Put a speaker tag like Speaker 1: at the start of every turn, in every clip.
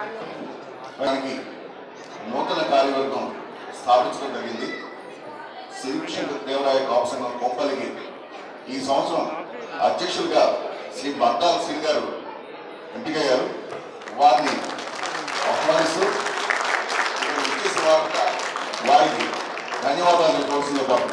Speaker 1: దానికి నూతన కార్యవర్గం స్థాపించడం జరిగింది శ్రీకృష్ణ దేవరాయ కాపు సంఘం కొంపలికి ఈ సంవత్సరం అధ్యక్షులుగా శ్రీ బంటాల శ్రీ గారు ఎంపికయ్యారు వారిని ఆహ్వానిస్తూ ఇక్కడ విచ్చేసిన వారంతా వారికి ధన్యవాదాలు చెప్పవలసిందే బాబు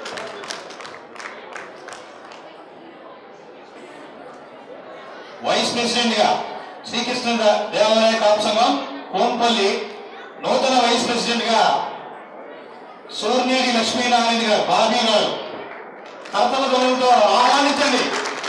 Speaker 2: వైస్ ప్రెసిడెంట్ గా శ్రీకృష్ణ దేవాలయ కాపు సంఘం కోంపల్లి నూతన వైస్ ప్రెసిడెంట్ గా సూర్నేడి లక్ష్మీనారాయణ గారు బాబీ గారు కర్తల ధ్వనులతో ఆహ్వానించండి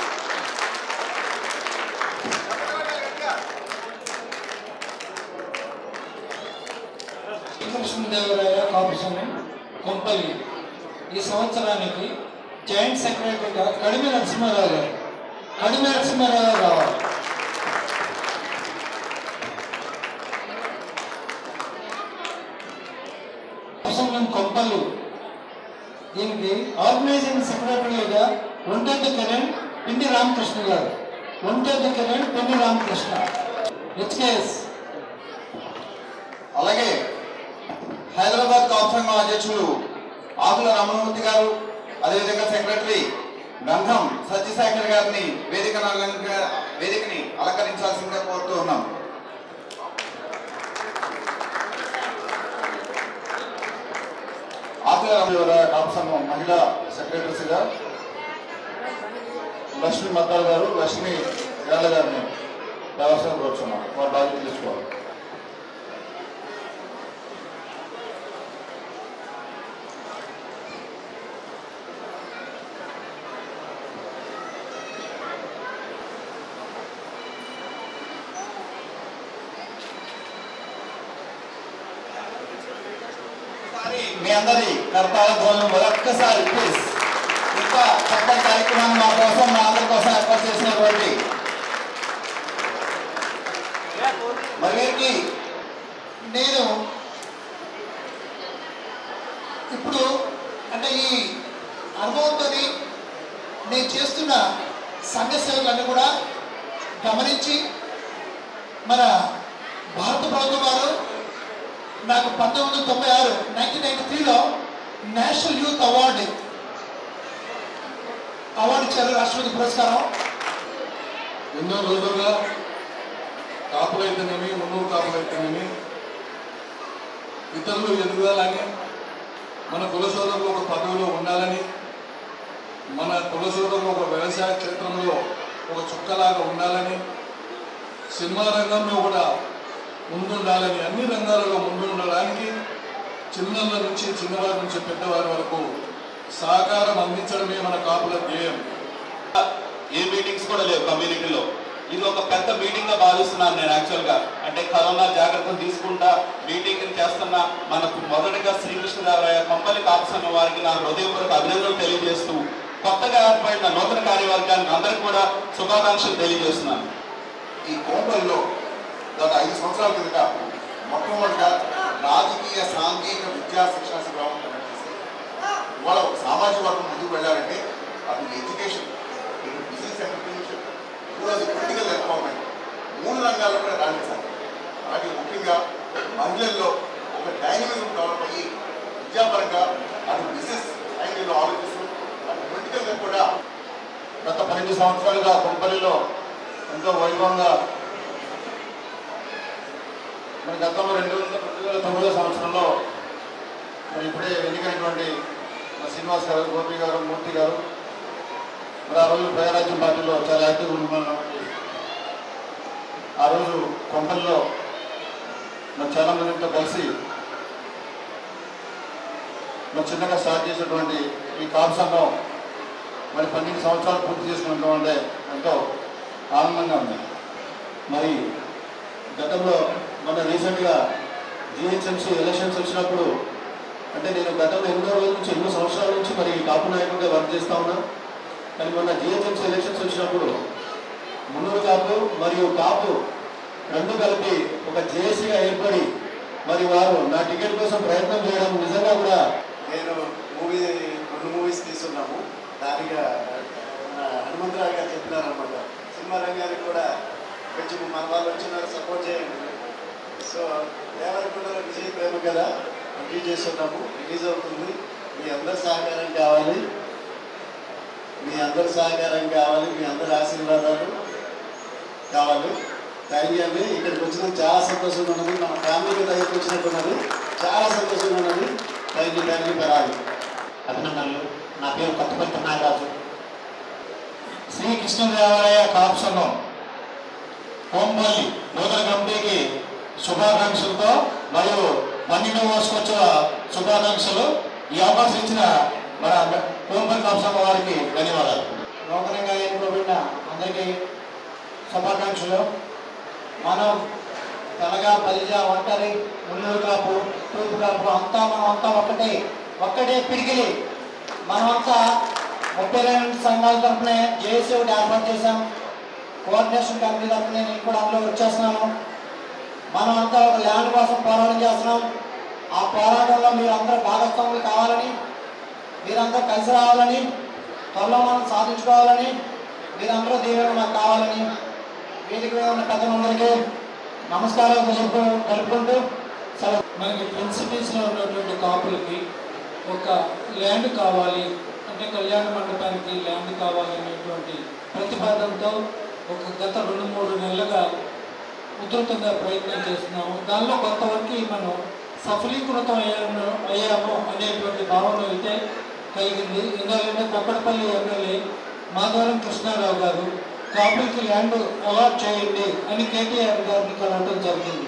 Speaker 3: శ్రీకృష్ణదేవరాయ కాపు సంఘం కొంపల్లి ఈ సంవత్సరానికి జాయింట్ సెక్రటరీగా కడిమి నరసింహారావు గారు కడిమి నరసింహారావు గారు రావాలి కాపు సంఘం కొంపల్లి దీనికి ఆర్గనైజింగ్ సెక్రటరీగా ఒంటెద్దు కిరణ్ పిండి రామకృష్ణ గారు ఒంటెద్దు కిరణ్ పిండి రామకృష్ణ హెచ్కేఎస్
Speaker 2: అలాగే హైదరాబాద్ కాపు సంఘం అధ్యక్షులు ఆకుల రమణమూర్తి గారు అదేవిధంగా సెక్రటరీ గంధం సత్యశేఖర్ గారిని వేదిక వేదికని అలంకరించాల్సిందిగా కోరుతూ ఉన్నాం
Speaker 1: ఆకుల రామదేవరాయ కాపు సంఘం మహిళా సెక్రటరీగా లక్ష్మీ మద్దాల్ గారు లక్ష్మీ యాళ్ళ గారిని వ్యవసాయం కోరుచున్నాం వారి బాధ్యత తీసుకోవాలి
Speaker 2: మీ అందరి కర్తాల ధ్వనులు మరొక్కసారి ప్లీజ్ ఇంత చక్కటి కార్యక్రమాన్ని మా కోసం మా అందరి కోసం ఏర్పాటు చేసినటువంటి మరి వీరికి
Speaker 3: నేను ఇప్పుడు అంటే ఈ అనుభవంతో నేను చేస్తున్న సంఘ సేవలన్నీ కూడా గమనించి మన భారత ప్రభుత్వం వారు నాకు పంతొమ్మిది వందల తొంభై ఆరు నైన్టీన్ నైన్టీ త్రీలో నేషనల్ యూత్ అవార్డు అవార్డు ఇచ్చారు రాష్ట్రపతి పురస్కారం
Speaker 1: ఎన్నో రోజులుగా కాపులైతేనేమి మున్నూరు కాపులైతేనేమి ఇతరులు ఎదగాలని మన కుల సోదరులు ఒక పదవిలో ఉండాలని మన కుల సోదరులు ఒక వ్యవసాయ క్షేత్రంలో ఒక చుక్కలాగా ఉండాలని సినిమా రంగంలో కూడా ముందుండాలని అన్ని రంగాలలో ముందుండడానికి చిన్నల నుంచి చిన్నవారి నుంచి పెద్దవారి వరకు సహకారం అందించడమే మన కాపుల ధ్యేయం
Speaker 2: ఏ మీటింగ్స్ కూడా లేవు కమ్యూనిటీలో ఇది ఒక పెద్ద మీటింగ్ గా భావిస్తున్నాను నేను యాక్చువల్ గా అంటే కరోనా జాగ్రత్తలు తీసుకుంటా మీటింగ్ చేస్తున్న మనకు మొదటగా శ్రీకృష్ణదేవరాయ కంపలి కాపు సంఘం వారికి నా హృదయపూర్వక అభినందనలు తెలియజేస్తూ కొత్తగా ఏర్పడిన నూతన కార్యవర్గానికి అందరికి కూడా శుభాకాంక్షలు తెలియజేస్తున్నాను
Speaker 1: ఈ కోంపల్లో గత ఐదు సంవత్సరాల కిందట మొట్టమొదటిగా రాజకీయ సాంఘిక విద్యా శిక్షణ శిబిరం కండక్ట్ చేశారు. ఇవాళ ఒక సామాజిక వర్గం ముందుకు వెళ్ళాలంటే అటు ఎడ్యుకేషన్ ఇటు బిజినెస్ ఎంటర్ప్రీనర్షిప్ మూడోది పొలిటికల్ ఎంపవర్మెంట్ మూడు రంగాల్లో కూడా రాణించాలి అలాగే ముఖ్యంగా మహిళల్లో ఒక డైనమిజం డెవలప్ అయ్యి విద్యాపరంగా అటు బిజినెస్ యాంగిల్లో ఆలోచిస్తూ అటు పొలిటికల్గా కూడా గత పన్నెండు సంవత్సరాలుగా కొంపల్లిలో ఎంతో వైభవంగా మరి గతంలో రెండు వేల రెండు వేల తొమ్మిదో సంవత్సరంలో మరి ఇప్పుడే ఎన్నికైనటువంటి మా శ్రీనివాస్ గారు గోపి గారు మూర్తి గారు మరి ఆ రోజు ప్రజారాజ్యం పార్టీలో చాలా యాక్టివ్గా ఉన్నాం కాబట్టి ఆ రోజు కొంపల్లో మరి చాలా మందితో కలిసి మరి చిన్నగా స్టార్ట్ చేసినటువంటి ఈ కాపు సంఘం మరి పన్నెండు సంవత్సరాలు పూర్తి చేసుకుంటాం అంటే ఎంతో ఆనందంగా ఉంది మరి గతంలో మన రీసెంట్గా జిహెచ్ఎంసీ ఎలక్షన్స్ వచ్చినప్పుడు అంటే నేను గతంలో ఎన్నో రోజుల నుంచి ఎన్నో సంవత్సరాల నుంచి మరి కాపు నాయకుడిగా వర్క్ చేస్తా ఉన్నా కానీ మొన్న జిహెచ్ఎంసీ ఎలక్షన్స్ వచ్చినప్పుడు మున్నూరు కాపు మరియు కాపు రెండు కలిపి ఒక జేఏసీగా ఏర్పడి మరి వారు నా టికెట్ కోసం ప్రయత్నం చేయడం నిజంగా కూడా
Speaker 4: నేను మూవీ రెండు మూవీస్ తీసుకున్నాము దానికి మన హనుమంతరావు గారు చెప్పినారనమాట సినిమా రంగానికి కూడా కొంచెం మన వాళ్ళు వచ్చినారు సపోర్ట్ చేయండి సో దేవరకొండల విజయ ప్రేమ కదా రిలీజ్ చేస్తున్నాము రిలీజ్ అవుతుంది మీ అందరి సహకారం కావాలి మీ అందరి సహకారం కావాలి మీ అందరి ఆశీర్వాదాలు కావాలి థ్యాంక్ యూ అండి ఇక్కడికి వచ్చిన చాలా సంతోషంగా ఉన్నది మన ఫ్యామిలీకి దగ్గరికి వచ్చినట్టున్నది చాలా సంతోషంగా ఉన్నది thank you thank you Perali
Speaker 5: అభినందనలు నా పేరు కొత్తపల్లి నాగరాజు
Speaker 3: శ్రీ కృష్ణదేవరాయ కాపు సంఘం కోంపల్లి నూతన కమిటీకి శుభాకాంక్షలతో మరియు పన్నెండవ వార్షికోత్సవ శుభాకాంక్షలు ఈ అవకాశం ఇచ్చిన మన కోంపల్లి కాపు సంఘం వారికి ధన్యవాదాలు
Speaker 5: నూతనంగా ఎన్నుకోబడిన అందరికీ శుభాకాంక్షలు మనం తెలగా బలిజ ఒంటరి మున్నూరు కాపు తూర్పు కాపు అంతా మనం అంతా ఒక్కటే ఒక్కటే పిడికిలి మనమంతా ముప్పై రెండు సంఘాల తరఫున జేసీ ఒకటి ఏర్పాటు చేశాం కోఆర్డినేషన్ కమిటీ తరఫున నేను కూడా అందులో వచ్చేస్తున్నాను మనం అంతా ఒక ల్యాండ్ కోసం పోరాటం చేస్తున్నాం ఆ పోరాటంలో మీరు అందరూ భాగస్వాములు కావాలని మీరందరూ కలిసి రావాలని త్వరలో మనం సాధించుకోవాలని మీరందరూ దీవెన మాకు కావాలని వేదిక మీద ఉన్న పెద్దలందరికీ నమస్కారాలు తెలుపు తెలుపుకుంటూ సెలవు
Speaker 3: మనకి ప్రిన్సిపల్స్లో ఉన్నటువంటి కాపులకి ఒక ల్యాండ్ కావాలి అంటే కళ్యాణ మండపానికి ల్యాండ్ కావాలి అనేటువంటి ప్రతిపాదనతో ఒక గత రెండు మూడు నెలలుగా ఉధృతంగా ప్రయత్నం చేస్తున్నాము దానిలో కొంతవరకు మనం సఫలీకృతం అయ్యాము అయ్యాము అనేటువంటి భావన అయితే కలిగింది ఎందుకంటే కొక్కడపల్లి ఎమ్మెల్యే మాధవరం కృష్ణారావు గారు కాపులకి ల్యాండ్ అలాట్ చేయండి అని కేటీఆర్ గారిని కలవటం జరిగింది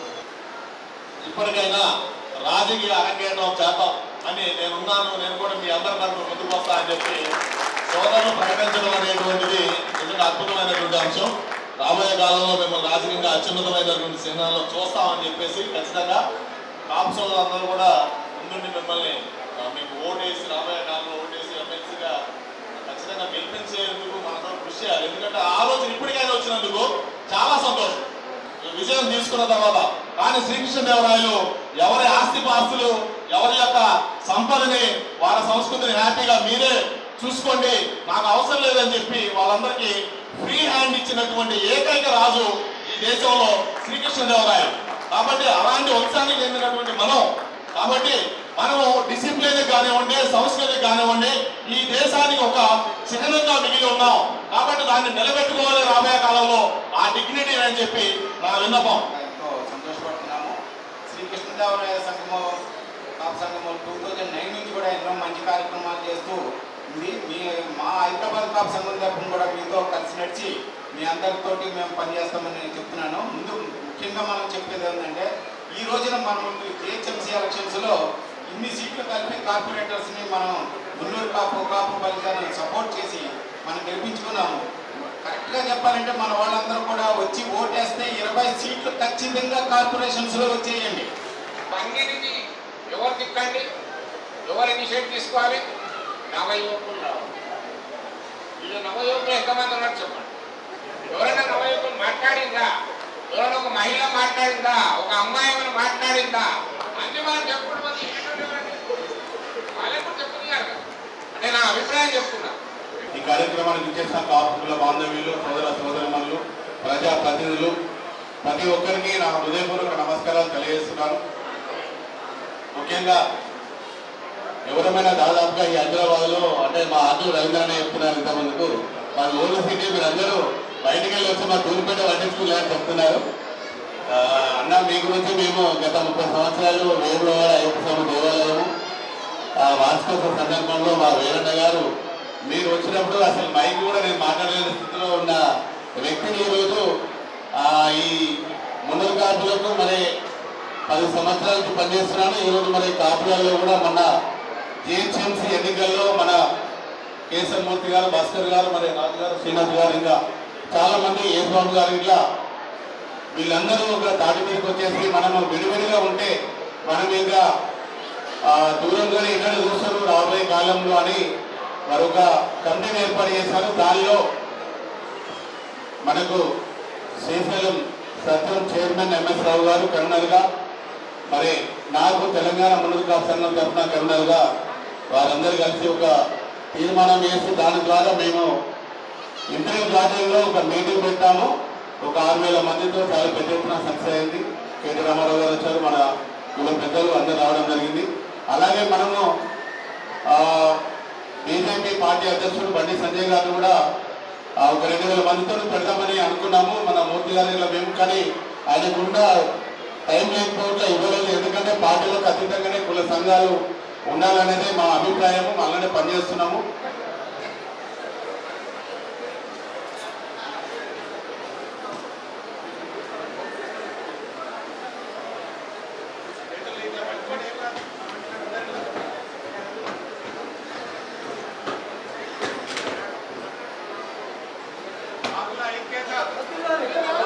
Speaker 2: ఇప్పటికైనా రాజకీయ అరంగేట్రం చేద్దాం అని నేనున్నాను నేను కూడా మీ అందరి తరఫున ముందుకు వస్తా అని చెప్పి సోదరులు ప్రకటించడం అనేటువంటిది నిజంగా అద్భుతమైనటువంటి అంశం రాబోయే కాలంలో మిమ్మల్ని రాజకీయంగా అత్యున్నతమైనటువంటి సినిమాలో చూస్తామని చెప్పేసి ఖచ్చితంగా కాపు సోదరులందరూ కూడా ముందుండి మిమ్మల్ని ఆ, మీకు ఓటేసి రాబోయే కాలంలో ఓటేసి ఎమ్మెల్సీగా ఖచ్చితంగా గెలిపించేందుకు మనందరం కృషి చేయాలి ఎందుకంటే ఆ రోజు ఇప్పటికైనా వచ్చినందుకు చాలా సంతోషం ఈ విజయం తీసుకున్న తర్వాత కానీ శ్రీకృష్ణదేవరాయలు ఎవరి ఆస్తి పాస్తులు ఎవరి యొక్క సంపదని వాళ్ళ సంస్కృతిని హ్యాపీగా మీరే చూసుకోండి నాకు అవసరం లేదని చెప్పి వాళ్ళందరికీ ఫ్రీ హ్యాండ్ ఇచ్చినటువంటి ఏకైక రాజు ఈ దేశంలో శ్రీకృష్ణదేవరాయలు కాబట్టి అలాంటి వంశానికి చెందినటువంటి మనం కాబట్టి మనము డిసిప్లిన్ కానివ్వండి సంస్కృతి కానివ్వండి ఈ దేశానికి ఒక చిహ్నంగా మిగిలి ఉన్నాం కాబట్టి దాన్ని నిలబెట్టుకోవాలి రాబోయే కాలంలో ఆ డిగ్నిటీ అని చెప్పి నా విన్నపం
Speaker 6: ఎంతో సంతోషపడుతున్నాము శ్రీకృష్ణదేవరాయ సంఘము కాపు సంఘము టూ థౌజండ్ నైన్ నుంచి కూడా ఎన్నో మంచి కార్యక్రమాలు చేస్తూ ఉంది మీ మా హైదరాబాద్ కాపు సంఘం తరఫున కూడా మీతో కలిసి నడిచి మీ అందరితోటి మేము పనిచేస్తామని నేను చెప్తున్నాను ముందు ముఖ్యంగా మనం చెప్పేది ఏంటంటే ఈ రోజున మనం జిహెచ్ఎంసీ ఎలక్షన్స్లో ఇన్ని సీట్లు కలిపి కార్పొరేటర్స్ని మనం మున్నూరు కాపు కాపు బలిజాన్ని సపోర్ట్ చేసి మనం గెలిపించుకున్నాము కరెక్ట్గా చెప్పాలంటే మన వాళ్ళందరూ కూడా వచ్చి ఓటేస్తే ఇరవై సీట్లు ఖచ్చితంగా కార్పొరేషన్స్లో వచ్చేయండి
Speaker 7: అన్నిటికీ ఎవరు తిక్కండి ఎవరు ఇనిషియేట్ తీసుకోవాలి నవయువకులు రావాలి వీళ్ళు నవయువకులు ఎంతమంది ఉన్నారు చెప్పండి ఎవరైనా నవయువకులు మాట్లాడిందా ఎవరైనా ఒక మహిళ మాట్లాడిందా ఒక అమ్మాయి ఏమైనా మాట్లాడిందా అన్ని మనం చెప్పడం వల్ల ఏంటంటే ఎవరండి? వాళ్ళకి కూడా చెప్తున్నారు కదా అంటే నా అభిప్రాయం చెప్తున్నా
Speaker 2: ఈ కార్యక్రమానికి ఇచ్చేసిన కాపుల బాంధవ్యులు సోదర సోదరిమణులు ప్రజా ప్రతినిధులు ప్రతి ఒక్కరికి నా హృదయపూర్వక నమస్కారాలు తెలియజేస్తున్నాను ముఖ్యంగా ఎవరమైనా దాదాపుగా ఈ హైదరాబాద్ లో అంటే మా ఆటో రవీంద్రనే చెప్తున్నారు ఇంతమందుకు మా ఓల్డ్ సిటీ మీరు అందరూ బయటికి వెళ్ళి వచ్చి మా తూర్పేట పట్టించుకోలే అని చెప్తున్నారు ఆ, అన్న మీ గురించి మేము గత ముప్పై సంవత్సరాలు వేములవాడ అయ్యప్ప స్వామి దేవాలయము ఆ వార్షికోత్సవ సందర్భంలో మా వీరన్న గారు మీరు వచ్చినప్పుడు అసలు మైక్ కూడా నేను మాట్లాడలేని స్థితిలో ఉన్న వ్యక్తిని ఈరోజు ఆ, ఈ మున్నూరు కాపులకు మరి పది సంవత్సరాల నుంచి పనిచేస్తున్నాను ఈరోజు మరి కాపులలో కూడా మన జిహెచ్ఎంసీ ఎన్నికల్లో మన కేశవమూర్తి గారు భాస్కర్ గారు మరి రాజు గారు శ్రీనాథ్ గారు ఇంకా చాలా మంది ఏ స్వామి గారు ఇట్లా వీళ్ళందరూ ఒక తాటి మీదకి వచ్చేసి మనము విడివిడిగా ఉంటే మనం ఇంకా ఆ, దూరంగానే ఎన్నడూ చూస్తారు రాబోయే కాలంలో అని మరొక కమిటీని ఏర్పాటు చేశారు దానిలో మనకు శ్రీశైలం సత్యం చైర్మన్ ఎంఎస్ రావు గారు కరుణర్గా మరి నాకు తెలంగాణ ముందు కాపు సంఘం తరఫున కరుణర్గా వారందరూ కలిసి ఒక తీర్మానం చేసి దాని ద్వారా మేము ఇంటర్ గార్డెన్లో ఒక మీటింగ్ పెట్టాము ఒక ఆరు వేల మందితో చాలా పెద్ద ఎత్తున సక్సెస్ అయింది
Speaker 8: కేటీ రామారావు గారు వచ్చారు మన కుల పెద్దలు అందరు రావడం జరిగింది అలాగే మనము బీజేపీ పార్టీ అధ్యక్షుడు బండి సంజయ్ గారు కూడా ఆ, ఒక రెండు వేల మందితో పెడదామని అనుకున్నాము మన మూర్తి గారి ఇలా మేము కానీ ఆయనకుండా టైం లేకపోవట్లే ఇవ్వలేదు ఎందుకంటే పార్టీలకు అతీతంగానే కుల సంఘాలు ఉండాలనేది మా అభిప్రాయము అలానే పనిచేస్తున్నాము
Speaker 7: ఐక్యత